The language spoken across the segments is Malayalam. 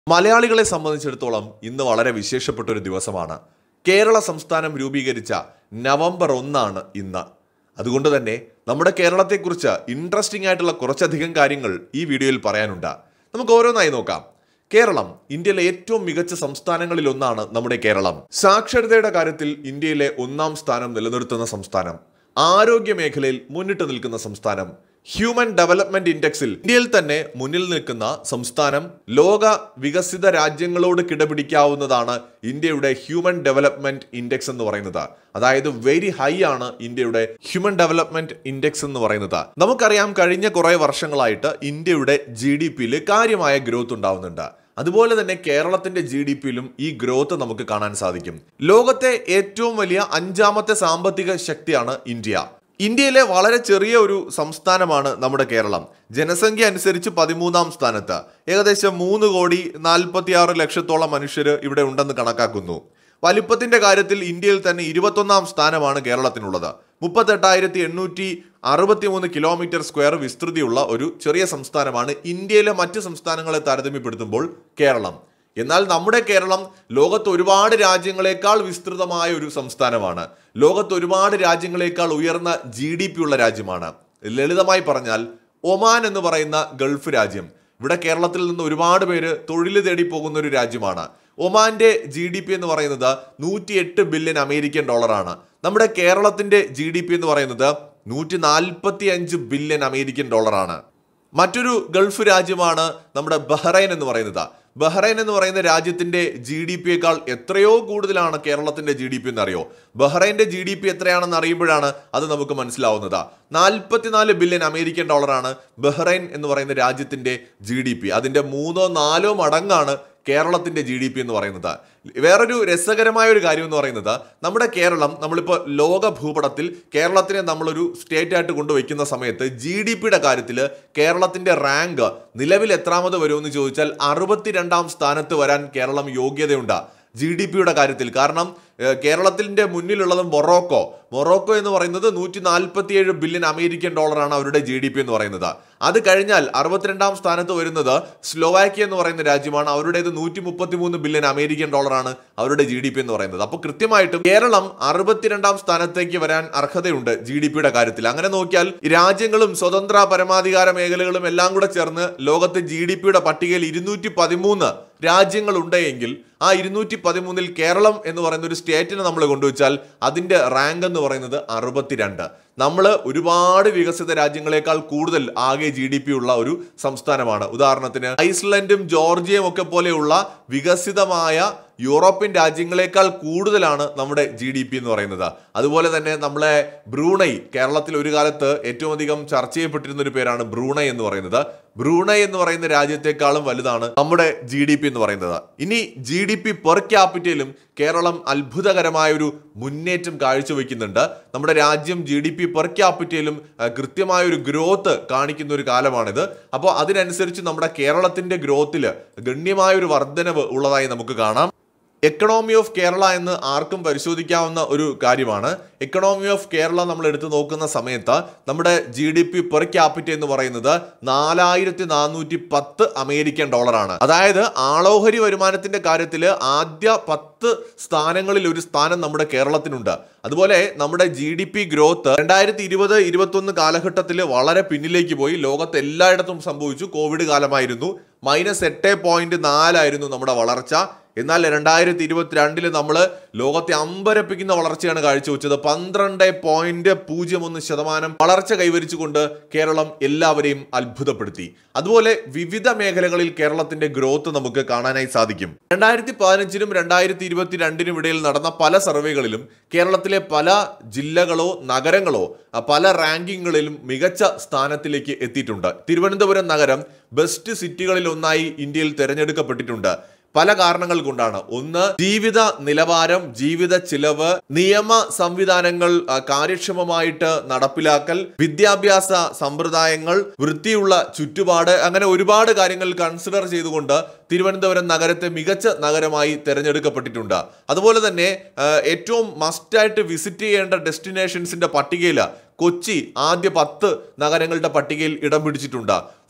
മലയാളികളെ സംബന്ധിച്ചിടത്തോളം ഇന്ന് വളരെ വിശേഷപ്പെട്ട ഒരു ദിവസമാണ് കേരള സംസ്ഥാനം രൂപീകരിച്ച നവംബർ ഒന്നാണ് ഇന്ന് അതുകൊണ്ട് തന്നെ നമ്മുടെ കേരളത്തെക്കുറിച്ച് ഇൻട്രസ്റ്റിംഗ് ആയിട്ടുള്ള കുറച്ചധികം കാര്യങ്ങൾ ഈ വീഡിയോയിൽ പറയാനുണ്ട് നമുക്ക് ഓരോന്നായി നോക്കാം കേരളം ഇന്ത്യയിലെ ഏറ്റവും മികച്ച സംസ്ഥാനങ്ങളിൽ ഒന്നാണ് നമ്മുടെ കേരളം സാക്ഷരതയുടെ കാര്യത്തിൽ ഇന്ത്യയിലെ ഒന്നാം സ്ഥാനം നിലനിർത്തുന്ന സംസ്ഥാനം ആരോഗ്യ മേഖലയിൽ മുന്നിട്ട് നിൽക്കുന്ന സംസ്ഥാനം ഹ്യൂമൻ ഡെവലപ്മെന്റ് ഇൻഡെക്സിൽ ഇന്ത്യയിൽ തന്നെ മുന്നിൽ നിൽക്കുന്ന സംസ്ഥാനം ലോക വികസിത രാജ്യങ്ങളോട് കിടപിടിക്കാവുന്നതാണ് ഇന്ത്യയുടെ ഹ്യൂമൻ ഡെവലപ്മെന്റ് ഇൻഡെക്സ് എന്ന് പറയുന്നത് അതായത് വെരി ഹൈ ആണ് ഇന്ത്യയുടെ ഹ്യൂമൻ ഡെവലപ്മെന്റ് ഇൻഡെക്സ് എന്ന് പറയുന്നത് നമുക്കറിയാം കഴിഞ്ഞ കുറെ വർഷങ്ങളായിട്ട് ഇന്ത്യയുടെ ജി ഡി പിയിൽ കാര്യമായ ഗ്രോത്ത് ഉണ്ടാവുന്നുണ്ട് അതുപോലെ തന്നെ കേരളത്തിന്റെ ജി ഡി പിയിലും ഈ ഗ്രോത്ത് നമുക്ക് കാണാൻ സാധിക്കും ലോകത്തെ ഏറ്റവും വലിയ അഞ്ചാമത്തെ സാമ്പത്തിക ശക്തിയാണ് ഇന്ത്യ ഇന്ത്യയിലെ വളരെ ചെറിയ ഒരു സംസ്ഥാനമാണ് നമ്മുടെ കേരളം ജനസംഖ്യ അനുസരിച്ച് പതിമൂന്നാം സ്ഥാനത്ത് ഏകദേശം മൂന്ന് കോടി നാൽപ്പത്തിയാറ് ലക്ഷത്തോളം മനുഷ്യർ ഇവിടെ ഉണ്ടെന്ന് കണക്കാക്കുന്നു വലിപ്പത്തിന്റെ കാര്യത്തിൽ ഇന്ത്യയിൽ തന്നെ ഇരുപത്തൊന്നാം സ്ഥാനമാണ് കേരളത്തിനുള്ളത് മുപ്പത്തെട്ടായിരത്തി എണ്ണൂറ്റി അറുപത്തി മൂന്ന് കിലോമീറ്റർ സ്ക്വയർ വിസ്തൃതിയുള്ള ഒരു ചെറിയ സംസ്ഥാനമാണ് ഇന്ത്യയിലെ മറ്റ് സംസ്ഥാനങ്ങളെ താരതമ്യപ്പെടുത്തുമ്പോൾ കേരളം എന്നാൽ നമ്മുടെ കേരളം ലോകത്ത് ഒരുപാട് രാജ്യങ്ങളെക്കാൾ വിസ്തൃതമായ ഒരു സംസ്ഥാനമാണ് ലോകത്ത് ഒരുപാട് രാജ്യങ്ങളെക്കാൾ ഉയർന്ന ജി ഡി പി ഉള്ള രാജ്യമാണ് ലളിതമായി പറഞ്ഞാൽ ഒമാൻ എന്ന് പറയുന്ന ഗൾഫ് രാജ്യം ഇവിടെ കേരളത്തിൽ നിന്ന് ഒരുപാട് പേര് തൊഴിൽ തേടി പോകുന്ന ഒരു രാജ്യമാണ് ഒമാന്റെ ജി ഡി പി എന്ന് പറയുന്നത് നൂറ്റി എട്ട് ബില്യൺ അമേരിക്കൻ ഡോളറാണ് നമ്മുടെ കേരളത്തിന്റെ ജി ഡി പി എന്ന് പറയുന്നത് നൂറ്റി നാൽപ്പത്തി അഞ്ച് ബില്യൺ അമേരിക്കൻ ഡോളറാണ് മറ്റൊരു ഗൾഫ് രാജ്യമാണ് നമ്മുടെ ബഹ്റൈൻ എന്ന് പറയുന്നത് ബഹ്റൈൻ എന്ന് പറയുന്ന രാജ്യത്തിന്റെ ജി ഡി പിയേക്കാൾ എത്രയോ കൂടുതലാണ് കേരളത്തിന്റെ ജി ഡി പി എന്നറിയോ ബഹ്റൈന്റെ ജി ഡി പി എത്രയാണെന്ന് അറിയുമ്പോഴാണ് അത് നമുക്ക് മനസ്സിലാവുന്നത് നാൽപ്പത്തിനാല് ബില്യൺ അമേരിക്കൻ ഡോളറാണ് ബഹ്റൈൻ എന്ന് പറയുന്ന രാജ്യത്തിന്റെ ജി ഡി പി അതിന്റെ മൂന്നോ നാലോ മടങ്ങാണ് കേരളത്തിന്റെ ജി ഡി പി എന്ന് പറയുന്നത് വേറൊരു രസകരമായ ഒരു കാര്യം എന്ന് പറയുന്നത് നമ്മുടെ കേരളം നമ്മളിപ്പോൾ ലോക ഭൂപടത്തിൽ കേരളത്തിനെ നമ്മളൊരു സ്റ്റേറ്റ് ആയിട്ട് കൊണ്ടുവയ്ക്കുന്ന സമയത്ത് ജി ഡി പിയുടെ കാര്യത്തിൽ കേരളത്തിന്റെ റാങ്ക് നിലവിൽ എത്രാമത് വരുമെന്ന് ചോദിച്ചാൽ അറുപത്തിരണ്ടാം സ്ഥാനത്ത് വരാൻ കേരളം യോഗ്യതയുണ്ട് ജി ഡി പിയുടെ കാര്യത്തിൽ കാരണം ഏഹ്, കേരളത്തിന്റെ മുന്നിലുള്ളത് മൊറോക്കോ മൊറോക്കോ എന്ന് പറയുന്നത് നൂറ്റി നാൽപ്പത്തിയേഴ് ബില്യൺ അമേരിക്കൻ ഡോളറാണ് അവരുടെ ജി ഡി പി എന്ന് പറയുന്നത് അത് കഴിഞ്ഞാൽ അറുപത്തിരണ്ടാം സ്ഥാനത്ത് വരുന്നത് സ്ലോവാക്യ എന്ന് പറയുന്ന രാജ്യമാണ് അവരുടേത് നൂറ്റി മുപ്പത്തി മൂന്ന് ബില്യൺ അമേരിക്കൻ ഡോളറാണ് അവരുടെ ജി ഡി പി എന്ന് പറയുന്നത് അപ്പോൾ കൃത്യമായിട്ടും കേരളം അറുപത്തിരണ്ടാം സ്ഥാനത്തേക്ക് വരാൻ അർഹതയുണ്ട് ജി ഡി പിയുടെ കാര്യത്തിൽ അങ്ങനെ നോക്കിയാൽ രാജ്യങ്ങളും സ്വതന്ത്ര പരമാധികാര മേഖലകളും എല്ലാം കൂടെ ചേർന്ന് ലോകത്തെ ജി ഡി പിയുടെ പട്ടികയിൽ ഇരുന്നൂറ്റി പതിമൂന്ന് രാജ്യങ്ങൾ ഉണ്ടെങ്കിൽ ആ ഇരുന്നൂറ്റി പതിമൂന്നിൽ കേരളം എന്ന് പറയുന്ന ഒരു സ്റ്റേറ്റിനെ നമ്മൾ കൊണ്ടുവച്ചാൽ അതിന്റെ റാങ്ക് എന്ന് പറയുന്നത് അറുപത്തിരണ്ട് നമ്മൾ ഒരുപാട് വികസിത രാജ്യങ്ങളെക്കാൾ കൂടുതൽ ആകെ ജി ഡി പി ഉള്ള ഒരു സംസ്ഥാനമാണ് ഉദാഹരണത്തിന് ഐസ്ലൻഡും ജോർജിയയും ഒക്കെ പോലെയുള്ള വികസിതമായ യൂറോപ്യൻ രാജ്യങ്ങളെക്കാൾ കൂടുതലാണ് നമ്മുടെ ജി ഡി പി എന്ന് പറയുന്നത് അതുപോലെ തന്നെ നമ്മളെ ബ്രൂണൈ കേരളത്തിൽ ഒരു കാലത്ത് ഏറ്റവും അധികം ചർച്ച ചെയ്യപ്പെട്ടിരുന്ന ഒരു പേരാണ് ബ്രൂണൈ എന്ന് പറയുന്നത് ബ്രൂണൈ എന്ന് പറയുന്ന രാജ്യത്തെക്കാളും വലുതാണ് നമ്മുടെ ജി ഡി പി എന്ന് പറയുന്നത് ഇനി ജി ഡി പി പെർ ക്യാപിറ്റലും കേരളം അത്ഭുതകരമായ ഒരു മുന്നേറ്റം കാഴ്ചവെക്കുന്നുണ്ട് നമ്മുടെ രാജ്യം ജി ഡി പി പെർ ക്യാപിറ്റലും കൃത്യമായ ഒരു ഗ്രോത്ത് കാണിക്കുന്ന ഒരു കാലമാണിത് അപ്പോൾ അതിനനുസരിച്ച് നമ്മുടെ കേരളത്തിന്റെ ഗ്രോത്തിൽ ഗണ്യമായ ഒരു വർധനവ് ഉള്ളതായി നമുക്ക് കാണാം എക്കണോമി ഓഫ് കേരള എന്ന് ആർക്കും പരിശോധിക്കാവുന്ന ഒരു കാര്യമാണ് എക്കണോമി ഓഫ് കേരള നമ്മൾ എടുത്തു നോക്കുന്ന സമയത്ത് നമ്മുടെ G D P per capita എന്ന് പറയുന്നത് നാലായിരത്തി നാനൂറ്റി പത്ത് അമേരിക്കൻ ഡോളറാണ് അതായത് ആളോഹരി വരുമാനത്തിന്റെ കാര്യത്തിൽ ആദ്യ പത്ത് സ്ഥാനങ്ങളിൽ ഒരു സ്ഥാനം നമ്മുടെ കേരളത്തിനുണ്ട് അതുപോലെ നമ്മുടെ ജി ഡി പി ഗ്രോത്ത് രണ്ടായിരത്തി ഇരുപത് ഇരുപത്തൊന്ന് കാലഘട്ടത്തിൽ വളരെ പിന്നിലേക്ക് പോയി ലോകത്ത് എല്ലായിടത്തും സംഭവിച്ചു കോവിഡ് കാലമായിരുന്നു മൈനസ് എട്ട് പോയിന്റ് നാലായിരുന്നു നമ്മുടെ വളർച്ച എന്നാൽ രണ്ടായിരത്തി ഇരുപത്തിരണ്ടില് നമ്മൾ ലോകത്തെ അമ്പരപ്പിക്കുന്ന വളർച്ചയാണ് കാഴ്ചവെച്ചത് പന്ത്രണ്ട് പോയിന്റ് പൂജ്യം ഒന്ന് ശതമാനം വളർച്ച കൈവരിച്ചുകൊണ്ട് കേരളം എല്ലാവരെയും അത്ഭുതപ്പെടുത്തി അതുപോലെ വിവിധ മേഖലകളിൽ കേരളത്തിന്റെ ഗ്രോത്ത് നമുക്ക് കാണാനായി സാധിക്കും രണ്ടായിരത്തി പതിനഞ്ചിനും രണ്ടായിരത്തി ഇരുപത്തിരണ്ടിനും ഇടയിൽ നടന്ന പല സർവേകളിലും കേരളത്തിലെ പല ജില്ലകളോ നഗരങ്ങളോ ആ, പല റാങ്കിങ്ങുകളിലും മികച്ച സ്ഥാനത്തിലേക്ക് എത്തിയിട്ടുണ്ട് തിരുവനന്തപുരം നഗരം ബെസ്റ്റ് സിറ്റികളിൽ ഒന്നായി ഇന്ത്യയിൽ തെരഞ്ഞെടുക്കപ്പെട്ടിട്ടുണ്ട് പല കാരണങ്ങൾ കൊണ്ടാണ് ഒന്ന് ജീവിത നിലവാരം ജീവിത ചിലവ് നിയമ സംവിധാനങ്ങൾ ആ, കാര്യക്ഷമമായിട്ട് നടപ്പിലാക്കൽ വിദ്യാഭ്യാസ സമ്പ്രദായങ്ങൾ വൃത്തിയുള്ള ചുറ്റുപാട് അങ്ങനെ ഒരുപാട് കാര്യങ്ങൾ കൺസിഡർ ചെയ്തുകൊണ്ട് തിരുവനന്തപുരം നഗരത്തെ മികച്ച നഗരമായി തിരഞ്ഞെടുക്കപ്പെട്ടിട്ടുണ്ട് അതുപോലെ തന്നെ ആ, ഏറ്റവും മസ്റ്റായിട്ട് വിസിറ്റ് ചെയ്യേണ്ട ഡെസ്റ്റിനേഷൻസിന്റെ പട്ടികയിൽ കൊച്ചി ആദ്യ പത്ത് നഗരങ്ങളുടെ പട്ടികയിൽ ഇടം പിടിച്ചിട്ടുണ്ട്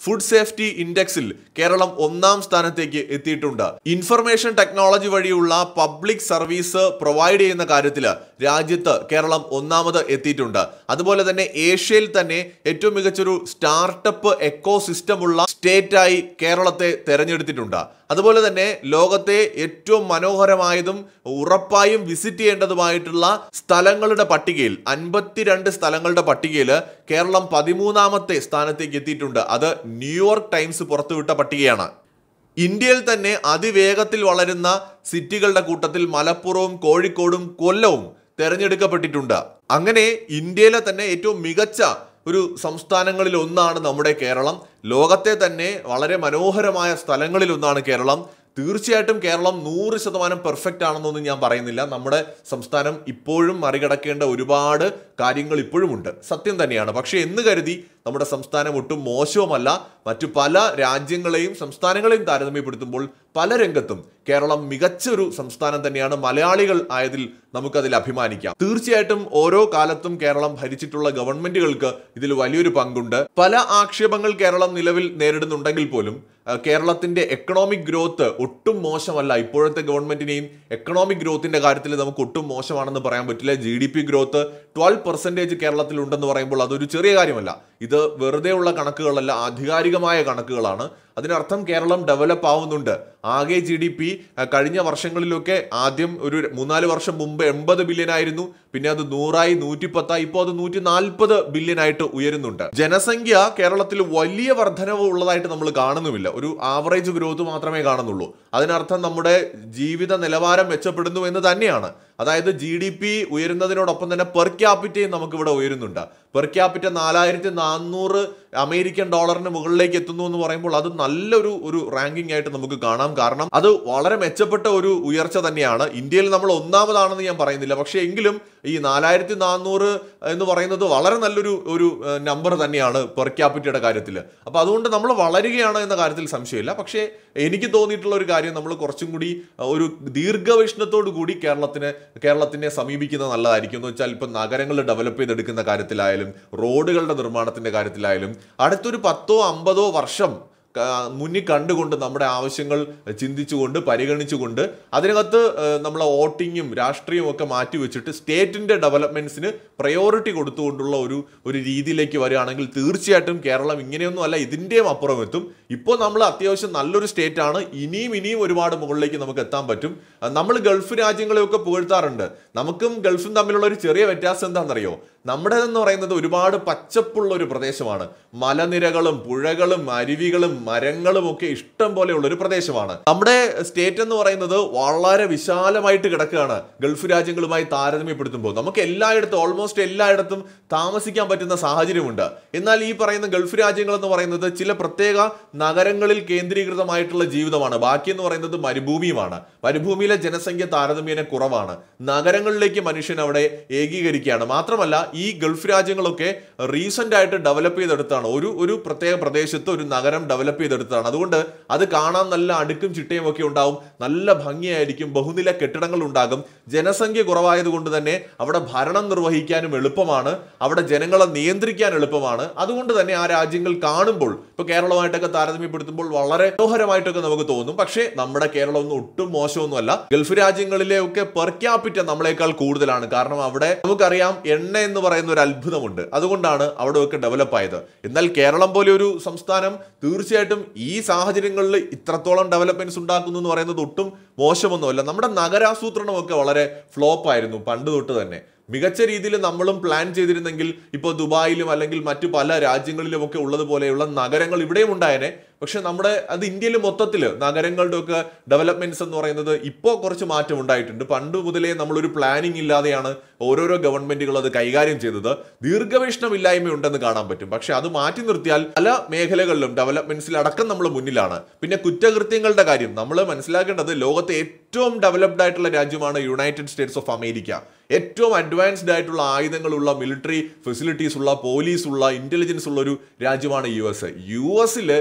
ഫുഡ് സേഫ്റ്റി ഇൻഡെക്സിൽ കേരളം ഒന്നാം സ്ഥാനത്തേക്ക് എത്തിയിട്ടുണ്ട് ഇൻഫർമേഷൻ ടെക്നോളജി വഴിയുള്ള പബ്ലിക് സർവീസ് പ്രൊവൈഡ് ചെയ്യുന്ന കാര്യത്തിൽ രാജ്യത്ത് കേരളം ഒന്നാമത് എത്തിയിട്ടുണ്ട് അതുപോലെ തന്നെ ഏഷ്യയിൽ തന്നെ ഏറ്റവും മികച്ചൊരു സ്റ്റാർട്ടപ്പ് എക്കോ സിസ്റ്റമുള്ള സ്റ്റേറ്റായി കേരളത്തെ തെരഞ്ഞെടുത്തിട്ടുണ്ട് അതുപോലെ തന്നെ ലോകത്തെ ഏറ്റവും മനോഹരമായതും ഉറപ്പായും വിസിറ്റ് ചെയ്യേണ്ടതുമായിട്ടുള്ള സ്ഥലങ്ങളുടെ പട്ടികയിൽ അൻപത്തിരണ്ട് സ്ഥലങ്ങളുടെ പട്ടികയിൽ കേരളം പതിമൂന്നാമത്തെ സ്ഥാനത്തേക്ക് എത്തിയിട്ടുണ്ട് അത് ന്യൂയോർക്ക് ടൈംസ് പുറത്തുവിട്ട പട്ടികയാണ് ഇന്ത്യയിൽ തന്നെ അതിവേഗത്തിൽ വളരുന്ന സിറ്റികളുടെ കൂട്ടത്തിൽ മലപ്പുറവും കോഴിക്കോടും കൊല്ലവും തെരഞ്ഞെടുക്കപ്പെട്ടിട്ടുണ്ട് അങ്ങനെ ഇന്ത്യയിലെ തന്നെ ഏറ്റവും മികച്ച ഒരു സംസ്ഥാനങ്ങളിൽ ഒന്നാണ് നമ്മുടെ കേരളം ലോകത്തെ തന്നെ വളരെ മനോഹരമായ സ്ഥലങ്ങളിൽ ഒന്നാണ് കേരളം തീർച്ചയായിട്ടും കേരളം നൂറ് ശതമാനം പെർഫെക്റ്റ് ആണെന്നൊന്നും ഞാൻ പറയുന്നില്ല നമ്മുടെ സംസ്ഥാനം ഇപ്പോഴും മറികടക്കേണ്ട ഒരുപാട് കാര്യങ്ങൾ ഇപ്പോഴുമുണ്ട് സത്യം തന്നെയാണ് പക്ഷേ എന്ന് കരുതി നമ്മുടെ സംസ്ഥാനം ഒട്ടും മോശവുമല്ല മറ്റു പല രാജ്യങ്ങളെയും സംസ്ഥാനങ്ങളെയും താരതമ്യപ്പെടുത്തുമ്പോൾ പല രംഗത്തും കേരളം മികച്ചൊരു സംസ്ഥാനം തന്നെയാണ് മലയാളികൾ ആയതിൽ നമുക്കതിൽ അഭിമാനിക്കാം തീർച്ചയായിട്ടും ഓരോ കാലത്തും കേരളം ഭരിച്ചിട്ടുള്ള ഗവൺമെന്റുകൾക്ക് ഇതിൽ വലിയൊരു പങ്കുണ്ട് പല ആക്ഷേപങ്ങൾ കേരളം നിലവിൽ നേരിടുന്നുണ്ടെങ്കിൽ പോലും അഹ് കേരളത്തിന്റെ എക്കണോമിക് ഗ്രോത്ത് ഒട്ടും മോശമല്ല ഇപ്പോഴത്തെ ഗവൺമെന്റിനെയും എക്കണോമിക് ഗ്രോത്തിന്റെ കാര്യത്തിൽ നമുക്ക് ഒട്ടും മോശമാണെന്ന് പറയാൻ പറ്റില്ല G D P growth twelve percentage കേരളത്തിൽ ഉണ്ടെന്ന് പറയുമ്പോൾ അതൊരു ചെറിയ കാര്യമല്ല ഇത് വെറുതെ ഉള്ള കണക്കുകളല്ല ആധികാരികമായ കണക്കുകളാണ് അതിനർത്ഥം കേരളം ഡെവലപ്പ് ആവുന്നുണ്ട് ആകെ ജി ഡി പി കഴിഞ്ഞ വർഷങ്ങളിലൊക്കെ ആദ്യം ഒരു മൂന്നാല് വർഷം മുമ്പ് എൺപത് ബില്യൺ ആയിരുന്നു പിന്നെ അത് നൂറായി നൂറ്റിപ്പത്തായി ഇപ്പോൾ അത് നൂറ്റി നാൽപ്പത് ബില്യൺ ആയിട്ട് ഉയരുന്നുണ്ട് ജനസംഖ്യ കേരളത്തിൽ വലിയ വർധനവ് ഉള്ളതായിട്ട് നമ്മൾ കാണുന്നുമില്ല ഒരു ആവറേജ് ഗ്രോത്ത് മാത്രമേ കാണുന്നുള്ളൂ അതിനർത്ഥം നമ്മുടെ ജീവിത നിലവാരം മെച്ചപ്പെടുന്നു എന്ന് തന്നെയാണ് അതായത് ജി ഡി പി ഉയരുന്നതിനോടൊപ്പം തന്നെ പെർ ക്യാപിറ്റയും നമുക്ക് ഇവിടെ ഉയരുന്നുണ്ട് പെർ ക്യാപിറ്റ നാലായിരത്തി നാനൂറ് അമേരിക്കൻ ഡോളറിന് മുകളിലേക്ക് എത്തുന്നു എന്ന് പറയുമ്പോൾ അത് നല്ലൊരു ഒരു റാങ്കിങ് ആയിട്ട് നമുക്ക് കാണാം കാരണം അത് വളരെ മെച്ചപ്പെട്ട ഒരു ഉയർച്ച തന്നെയാണ് ഇന്ത്യയിൽ നമ്മൾ ഒന്നാമതാണെന്ന് ഞാൻ പറയുന്നില്ല പക്ഷേ എങ്കിലും ഈ നാലായിരത്തി നാനൂറ് എന്ന് പറയുന്നത് വളരെ നല്ലൊരു ഒരു നമ്പർ തന്നെയാണ് പെർ ക്യാപിറ്റയുടെ കാര്യത്തിൽ അപ്പോൾ അതുകൊണ്ട് നമ്മൾ വളരുകയാണ് എന്ന കാര്യത്തിൽ സംശയമില്ല പക്ഷേ എനിക്ക് തോന്നിയിട്ടുള്ള ഒരു കാര്യം നമ്മൾ കുറച്ചും കൂടി അഹ്, ഒരു ദീർഘവീക്ഷണത്തോടു കൂടി കേരളത്തിന് കേരളത്തിനെ സമീപിക്കുന്നത് നല്ലതായിരിക്കും എന്ന് വെച്ചാൽ ഇപ്പം നഗരങ്ങൾ ഡെവലപ്പ് ചെയ്തെടുക്കുന്ന കാര്യത്തിലായാലും റോഡുകളുടെ നിർമ്മാണത്തിന്റെ കാര്യത്തിലായാലും അടുത്തൊരു പത്തോ അമ്പതോ വർഷം ക- മുന്നിൽ കണ്ടുകൊണ്ട് നമ്മുടെ ആവശ്യങ്ങൾ ചിന്തിച്ചുകൊണ്ട് പരിഗണിച്ചുകൊണ്ട് അതിനകത്ത് ഏഹ്, നമ്മളെ വോട്ടിങ്ങും രാഷ്ട്രീയവും ഒക്കെ മാറ്റി വെച്ചിട്ട് സ്റ്റേറ്റിന്റെ ഡെവലപ്മെന്റ്സിന് പ്രയോറിറ്റി കൊടുത്തുകൊണ്ടുള്ള ഒരു ഒരു രീതിയിലേക്ക് വരികയാണെങ്കിൽ തീർച്ചയായിട്ടും കേരളം ഇങ്ങനെയൊന്നും അല്ല ഇതിൻ്റെയും അപ്പുറം എത്തും ഇപ്പോൾ നമ്മൾ അത്യാവശ്യം നല്ലൊരു സ്റ്റേറ്റ് ആണ് ഇനിയും ഇനിയും ഒരുപാട് മുകളിലേക്ക് നമുക്ക് എത്താൻ പറ്റും നമ്മൾ ഗൾഫ് രാജ്യങ്ങളെയൊക്കെ പുകഴ്ത്താറുണ്ട് നമുക്കും ഗൾഫും തമ്മിലുള്ള ഒരു ചെറിയ വ്യത്യാസം എന്താണെന്നറിയോ നമ്മുടേതെന്ന് പറയുന്നത് ഒരുപാട് പച്ചപ്പുള്ള ഒരു പ്രദേശമാണ് മലനിരകളും പുഴകളും അരുവികളും മരങ്ങളും ഒക്കെ ഇഷ്ടം പോലെയുള്ള ഒരു പ്രദേശമാണ് നമ്മുടെ സ്റ്റേറ്റ് എന്ന് പറയുന്നത് വളരെ വിശാലമായിട്ട് കിടക്കുകയാണ് ഗൾഫ് രാജ്യങ്ങളുമായി താരതമ്യപ്പെടുത്തുമ്പോൾ നമുക്ക് എല്ലായിടത്തും ഓൾമോസ്റ്റ് എല്ലായിടത്തും താമസിക്കാൻ പറ്റുന്ന സാഹചര്യമുണ്ട് എന്നാൽ ഈ പറയുന്ന ഗൾഫ് രാജ്യങ്ങൾ എന്ന് പറയുന്നത് ചില പ്രത്യേക നഗരങ്ങളിൽ കേന്ദ്രീകൃതമായിട്ടുള്ള ജീവിതമാണ് ബാക്കി എന്ന് പറയുന്നത് മരുഭൂമിയുമാണ് മരുഭൂമിയിലെ ജനസംഖ്യ താരതമ്യേന കുറവാണ് നഗരങ്ങളിലേക്ക് മനുഷ്യൻ അവിടെ ഏകീകരിക്കുകയാണ് മാത്രമല്ല ഈ ഗൾഫ് രാജ്യങ്ങളൊക്കെ റീസെന്റ് ആയിട്ട് ഡെവലപ്പ് ചെയ്തെടുത്താണ് ഒരു ഒരു പ്രത്യേക പ്രദേശത്ത് ഒരു നഗരം ഡെവലപ്പ് ചെയ്തെടുത്തതാണ് അതുകൊണ്ട് അത് കാണാൻ നല്ല അടുക്കും ചിട്ടയും ഒക്കെ ഉണ്ടാവും നല്ല ഭംഗിയായിരിക്കും ബഹുനില കെട്ടിടങ്ങൾ ഉണ്ടാകും ജനസംഖ്യ കുറവായതുകൊണ്ട് തന്നെ അവിടെ ഭരണം നിർവഹിക്കാനും എളുപ്പമാണ് അവിടെ ജനങ്ങളെ നിയന്ത്രിക്കാൻ എളുപ്പമാണ് അതുകൊണ്ട് തന്നെ ആ രാജ്യങ്ങൾ കാണുമ്പോൾ ഇപ്പൊ കേരളമായിട്ടൊക്കെ താരതമ്യപ്പെടുത്തുമ്പോൾ വളരെ മനോഹരമായിട്ടൊക്കെ നമുക്ക് തോന്നും പക്ഷേ നമ്മുടെ കേരളം ഒന്നും ഒട്ടും മോശമൊന്നുമല്ല ഗൾഫ് രാജ്യങ്ങളിലെ ഒക്കെ പെർ ക്യാപിറ്റ നമ്മളെക്കാൾ കൂടുതലാണ് കാരണം അവിടെ നമുക്കറിയാം എണ്ണ എന്ന് പറയുന്ന ഒരു അത്ഭുതമുണ്ട് അതുകൊണ്ടാണ് അവിടെ ഒക്കെ ഡെവലപ്പ് ആയത് എന്നാൽ കേരളം പോലെ ഒരു സംസ്ഥാനം തീർച്ചയായിട്ടും ഈ സാഹചര്യങ്ങളിൽ ഇത്രത്തോളം ഡെവലപ്മെന്റ്സ് ഉണ്ടാക്കുന്നു എന്ന് പറയുന്നത് ഒട്ടും മോശമൊന്നുമല്ല നമ്മുടെ നഗരാസൂത്രണമൊക്കെ വളരെ ഫ്ലോപ്പ് ആയിരുന്നു പണ്ട് തൊട്ട് തന്നെ മികച്ച രീതിയിൽ നമ്മളും പ്ലാൻ ചെയ്തിരുന്നെങ്കിൽ ഇപ്പോൾ ദുബായിലും അല്ലെങ്കിൽ മറ്റു പല രാജ്യങ്ങളിലും ഒക്കെ ഉള്ളതുപോലെയുള്ള നഗരങ്ങൾ ഇവിടെയും ഉണ്ടായേനെ പക്ഷെ നമ്മുടെ അത് ഇന്ത്യയിൽ മൊത്തത്തിൽ നഗരങ്ങളുടെ ഒക്കെ ഡെവലപ്മെന്റ്സ് എന്ന് പറയുന്നത് ഇപ്പോൾ കുറച്ച് മാറ്റം ഉണ്ടായിട്ടുണ്ട് പണ്ട് മുതലേ നമ്മളൊരു പ്ലാനിങ് ഇല്ലാതെയാണ് ഓരോരോ ഗവൺമെന്റുകൾ അത് കൈകാര്യം ചെയ്തത് ദീർഘവീക്ഷണമില്ലായ്മ ഉണ്ടെന്ന് കാണാൻ പറ്റും പക്ഷെ അത് മാറ്റി നിർത്തിയാൽ പല മേഖലകളിലും ഡെവലപ്മെന്റ്സിൽ അടക്കം നമ്മൾ മുന്നിലാണ് പിന്നെ കുറ്റകൃത്യങ്ങളുടെ കാര്യം നമ്മൾ മനസ്സിലാക്കേണ്ടത് ലോകത്തെ ഏറ്റവും ഡെവലപ്ഡ് ആയിട്ടുള്ള രാജ്യമാണ് യുണൈറ്റഡ് സ്റ്റേറ്റ്സ് ഓഫ് അമേരിക്ക ഏറ്റവും അഡ്വാൻസ്ഡ് ആയിട്ടുള്ള ആയുധങ്ങളുള്ള മിലിറ്ററി ഫെസിലിറ്റീസ് ഉള്ള പോലീസ് ഉള്ള ഇന്റലിജൻസ് ഉള്ള ഒരു രാജ്യമാണ് യു എസ് യു എസിൽ ഒരു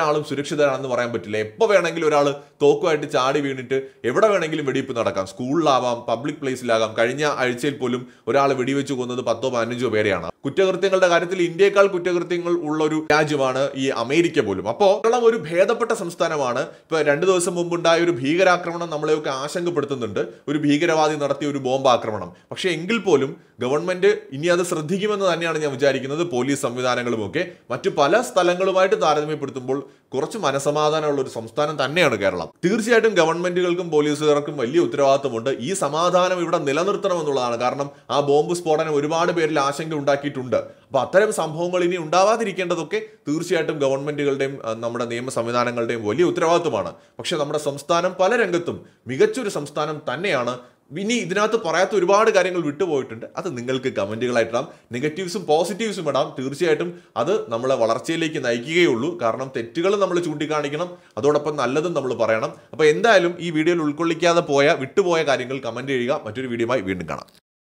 ഒരാളും സുരക്ഷിതരാണെന്ന് പറയാൻ പറ്റില്ല എപ്പോൾ വേണമെങ്കിലും ഒരാൾ തോക്കുമായിട്ട് ചാടി വീണിട്ട് എവിടെ വേണമെങ്കിലും വെടിവെപ്പ് നടക്കാം സ്കൂളിലാവാം പബ്ലിക് പ്ലേസിലാകാം കഴിഞ്ഞ ആഴ്ചയിൽ പോലും ഒരാൾ വെടിവെച്ച് കൊന്നത് പത്തോ പതിനഞ്ചോ പേരെയാണ് കുറ്റകൃത്യങ്ങളുടെ കാര്യത്തിൽ ഇന്ത്യയേക്കാൾ കുറ്റകൃത്യങ്ങൾ ഉള്ള ഒരു രാജ്യമാണ് ഈ അമേരിക്ക പോലും അപ്പോൾ കേരളം ഒരു ഭേദപ്പെട്ട സംസ്ഥാനമാണ് ഇപ്പൊ രണ്ടു ദിവസം മുമ്പുണ്ടായ ഒരു ഭീകരാക്രമണം നമ്മളെയൊക്കെ ആശങ്കപ്പെടുത്തുന്നുണ്ട് ഒരു ഭീകരവാദി നടത്തിയ ഒരു ബോംബ് ആക്രമണം പക്ഷേ എങ്കിൽ പോലും ഗവൺമെന്റ് ഇനി അത് ശ്രദ്ധിക്കുമെന്ന് തന്നെയാണ് ഞാൻ വിചാരിക്കുന്നത് പോലീസ് സംവിധാനങ്ങളുമൊക്കെ മറ്റു പല സ്ഥലങ്ങളുമായിട്ട് താരതമ്യപ്പെടുത്തുമ്പോൾ കുറച്ച് മനസമാധാനമുള്ള ഒരു സംസ്ഥാനം തന്നെയാണ് കേരളം തീർച്ചയായിട്ടും ഗവൺമെന്റുകൾക്കും പോലീസുകാർക്കും വലിയ ഉത്തരവാദിത്തമുണ്ട് ഈ സമാധാനം ഇവിടെ നിലനിർത്തണം എന്നുള്ളതാണ് കാരണം ആ ബോംബ് സ്ഫോടനം ഒരുപാട് പേരിൽ ആശങ്ക ഉണ്ടാക്കിയിട്ടുണ്ട് അപ്പൊ അത്തരം സംഭവങ്ങൾ ഇനി ഉണ്ടാവാതിരിക്കേണ്ടതൊക്കെ തീർച്ചയായിട്ടും ഗവൺമെന്റുകളുടെയും ആ, നമ്മുടെ നിയമ സംവിധാനങ്ങളുടെയും വലിയ ഉത്തരവാദിത്തമാണ് പക്ഷെ നമ്മുടെ സംസ്ഥാനം പല രംഗത്തും മികച്ചൊരു സംസ്ഥാനം തന്നെയാണ് ഇനി ഇതിനകത്ത് പറയാത്ത ഒരുപാട് കാര്യങ്ങൾ വിട്ടുപോയിട്ടുണ്ട് അത് നിങ്ങൾക്ക് കമന്റുകളായിട്ടിടാം നെഗറ്റീവ്സും പോസിറ്റീവ്സും ഇടാം തീർച്ചയായിട്ടും അത് നമ്മളെ വളർച്ചയിലേക്ക് നയിക്കുകയുള്ളൂ കാരണം തെറ്റുകൾ നമ്മൾ ചൂണ്ടിക്കാണിക്കണം അതോടൊപ്പം നല്ലതും നമ്മൾ പറയണം അപ്പോൾ എന്തായാലും ഈ വീഡിയോയിൽ ഉൾക്കൊള്ളിക്കാതെ പോയ വിട്ടുപോയ കാര്യങ്ങൾ കമന്റ് ചെയ്യുക മറ്റൊരു വീഡിയോയുമായി വീണ്ടും കാണാം